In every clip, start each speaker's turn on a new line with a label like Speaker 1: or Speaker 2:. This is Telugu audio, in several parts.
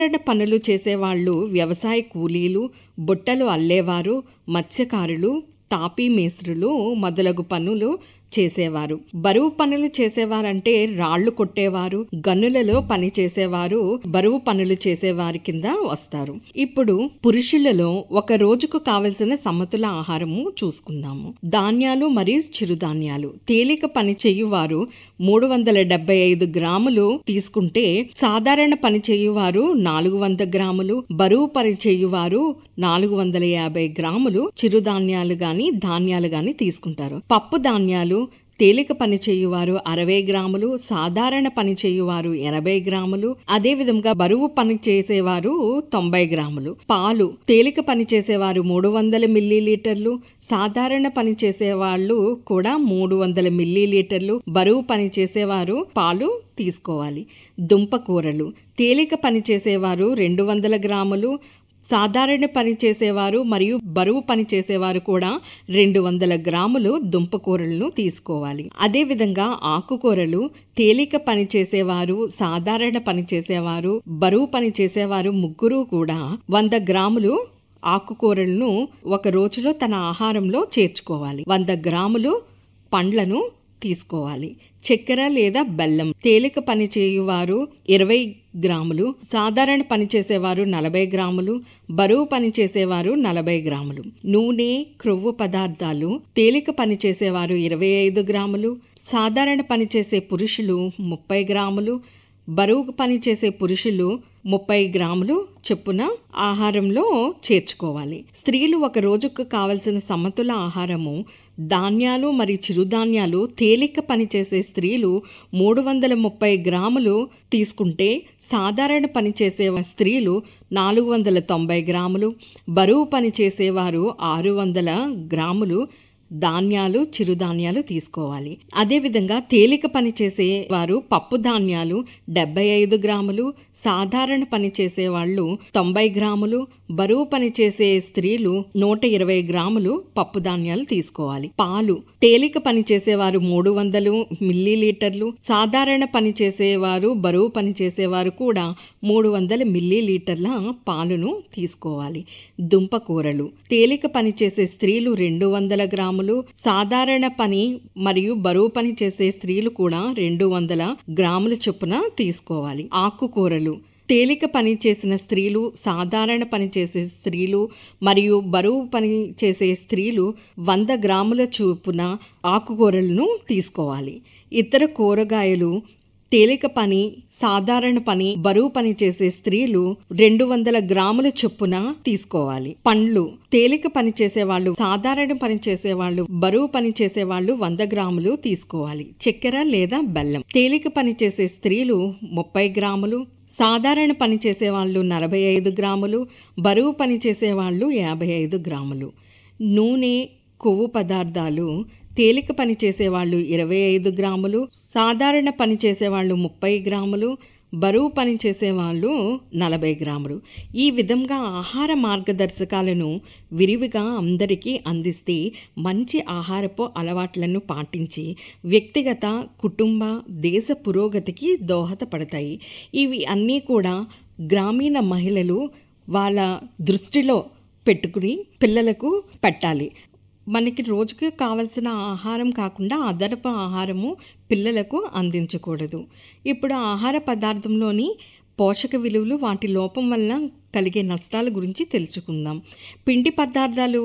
Speaker 1: పనులు చేసేవాళ్ళు వ్యవసాయ కూలీలు బుట్టలు అల్లేవారు మత్స్యకారులు తాపీ మేస్త్రులు మొదలగు పనులు చేసేవారు బరువు పనులు చేసేవారంటే రాళ్లు కొట్టేవారు గనులలో పని చేసేవారు బరువు పనులు చేసేవారి కింద వస్తారు ఇప్పుడు పురుషులలో ఒక రోజుకు కావలసిన సమతుల ఆహారము చూసుకుందాము ధాన్యాలు మరియు చిరుధాన్యాలు తేలిక పని చేయువారు మూడు వందల డెబ్బై ఐదు గ్రాములు తీసుకుంటే సాధారణ పని చేయువారు నాలుగు వంద గ్రాములు బరువు పని చేయువారు నాలుగు వందల యాభై గ్రాములు చిరుధాన్యాలు గాని ధాన్యాలు గాని తీసుకుంటారు పప్పు ధాన్యాలు తేలిక పని చేయువారు అరవై గ్రాములు సాధారణ పని చేయువారు ఎనభై గ్రాములు అదే విధంగా బరువు పని చేసేవారు తొంభై గ్రాములు పాలు తేలిక పని చేసేవారు మూడు వందల మిల్లీ లీటర్లు సాధారణ పని చేసేవాళ్ళు కూడా మూడు వందల మిల్లీ లీటర్లు బరువు పని చేసేవారు పాలు తీసుకోవాలి దుంప కూరలు తేలిక పని చేసేవారు రెండు వందల గ్రాములు సాధారణ పని చేసేవారు మరియు బరువు పని చేసేవారు కూడా రెండు వందల గ్రాములు దుంపకూరలను తీసుకోవాలి అదేవిధంగా ఆకుకూరలు తేలిక పని చేసేవారు సాధారణ పని చేసేవారు బరువు పని చేసేవారు ముగ్గురు కూడా వంద గ్రాములు ఆకుకూరలను ఒక రోజులో తన ఆహారంలో చేర్చుకోవాలి వంద గ్రాములు పండ్లను తీసుకోవాలి చక్కెర లేదా బెల్లం తేలిక పని చేయువారు ఇరవై గ్రాములు సాధారణ పని చేసేవారు నలభై గ్రాములు బరువు పని చేసేవారు నలభై గ్రాములు నూనె క్రొవ్వు పదార్థాలు తేలిక పని చేసేవారు ఇరవై ఐదు గ్రాములు సాధారణ పని చేసే పురుషులు ముప్పై గ్రాములు బరువు పని చేసే పురుషులు ముప్పై గ్రాములు చొప్పున ఆహారంలో చేర్చుకోవాలి స్త్రీలు ఒక రోజుకు కావలసిన సమతుల ఆహారము ధాన్యాలు మరియు చిరుధాన్యాలు తేలిక పనిచేసే స్త్రీలు మూడు వందల ముప్పై గ్రాములు తీసుకుంటే సాధారణ పని చేసే స్త్రీలు నాలుగు వందల తొంభై గ్రాములు బరువు పని చేసేవారు ఆరు వందల గ్రాములు ధాన్యాలు చిరుధాన్యాలు తీసుకోవాలి అదేవిధంగా తేలిక పని చేసే వారు పప్పు ధాన్యాలు డెబ్బై ఐదు గ్రాములు సాధారణ పని చేసే వాళ్ళు తొంభై గ్రాములు బరువు పని చేసే స్త్రీలు నూట ఇరవై గ్రాములు పప్పు ధాన్యాలు తీసుకోవాలి పాలు తేలిక పని చేసేవారు మూడు వందలు మిల్లీ లీటర్లు సాధారణ పని చేసేవారు బరువు పని చేసేవారు కూడా మూడు వందల మిల్లీ లీటర్ల పాలును తీసుకోవాలి దుంప కూరలు తేలిక పని చేసే స్త్రీలు రెండు వందల గ్రాములు సాధారణ పని మరియు బరువు పని చేసే స్త్రీలు కూడా రెండు వందల గ్రాముల చొప్పున తీసుకోవాలి ఆకుకూరలు తేలిక పని చేసిన స్త్రీలు సాధారణ పని చేసే స్త్రీలు మరియు బరువు పని చేసే స్త్రీలు వంద గ్రాముల చొప్పున ఆకుకూరలను తీసుకోవాలి ఇతర కూరగాయలు తేలిక పని సాధారణ పని బరువు పని చేసే స్త్రీలు రెండు వందల గ్రాముల చొప్పున తీసుకోవాలి పండ్లు తేలిక పని చేసేవాళ్ళు సాధారణ పని చేసేవాళ్ళు బరువు పని చేసేవాళ్ళు వంద గ్రాములు తీసుకోవాలి చక్కెర లేదా బెల్లం తేలిక పని చేసే స్త్రీలు ముప్పై గ్రాములు సాధారణ పని చేసేవాళ్ళు నలభై ఐదు గ్రాములు బరువు పని చేసేవాళ్ళు యాభై ఐదు గ్రాములు నూనె కొవ్వు పదార్థాలు తేలిక పని చేసేవాళ్ళు ఇరవై ఐదు గ్రాములు సాధారణ పని చేసేవాళ్ళు ముప్పై గ్రాములు బరువు పని చేసేవాళ్ళు నలభై గ్రాములు ఈ విధంగా ఆహార మార్గదర్శకాలను విరివిగా అందరికీ అందిస్తే మంచి ఆహారపు అలవాట్లను పాటించి వ్యక్తిగత కుటుంబ దేశ పురోగతికి దోహదపడతాయి ఇవి అన్నీ కూడా గ్రామీణ మహిళలు వాళ్ళ దృష్టిలో పెట్టుకుని పిల్లలకు పెట్టాలి మనకి రోజుకి కావలసిన ఆహారం కాకుండా అదనపు ఆహారము పిల్లలకు అందించకూడదు ఇప్పుడు ఆహార పదార్థంలోని పోషక విలువలు వాటి లోపం వల్ల కలిగే నష్టాల గురించి తెలుసుకుందాం పిండి పదార్థాలు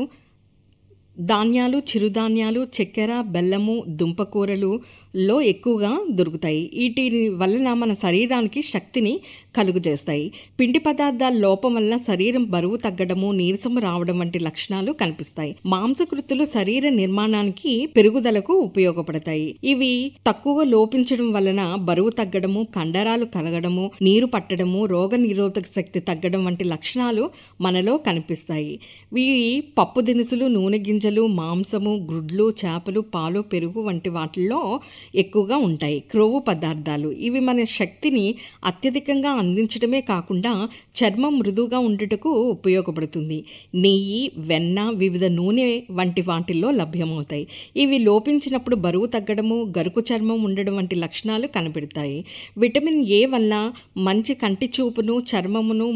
Speaker 1: ధాన్యాలు చిరుధాన్యాలు చక్కెర బెల్లము దుంపకూరలు లో ఎక్కువగా దొరుకుతాయి వీటి వలన మన శరీరానికి శక్తిని కలుగజేస్తాయి పిండి పదార్థాల లోపం వలన శరీరం బరువు తగ్గడము నీరసము రావడం వంటి లక్షణాలు కనిపిస్తాయి మాంసకృతులు శరీర నిర్మాణానికి పెరుగుదలకు ఉపయోగపడతాయి ఇవి తక్కువ లోపించడం వలన బరువు తగ్గడము కండరాలు కలగడము నీరు పట్టడము రోగ నిరోధక శక్తి తగ్గడం వంటి లక్షణాలు మనలో కనిపిస్తాయి ఇవి పప్పు దినుసులు నూనె గింజలు మాంసము గుడ్లు చేపలు పాలు పెరుగు వంటి వాటిల్లో ఎక్కువగా ఉంటాయి క్రొవ్వు పదార్థాలు ఇవి మన శక్తిని అత్యధికంగా అందించడమే కాకుండా చర్మం మృదువుగా ఉండుటకు ఉపయోగపడుతుంది నెయ్యి వెన్న వివిధ నూనె వంటి వాటిల్లో లభ్యమవుతాయి ఇవి లోపించినప్పుడు బరువు తగ్గడము గరుకు చర్మం ఉండడం వంటి లక్షణాలు కనబడతాయి విటమిన్ ఏ వల్ల మంచి కంటి చూపును చర్మమును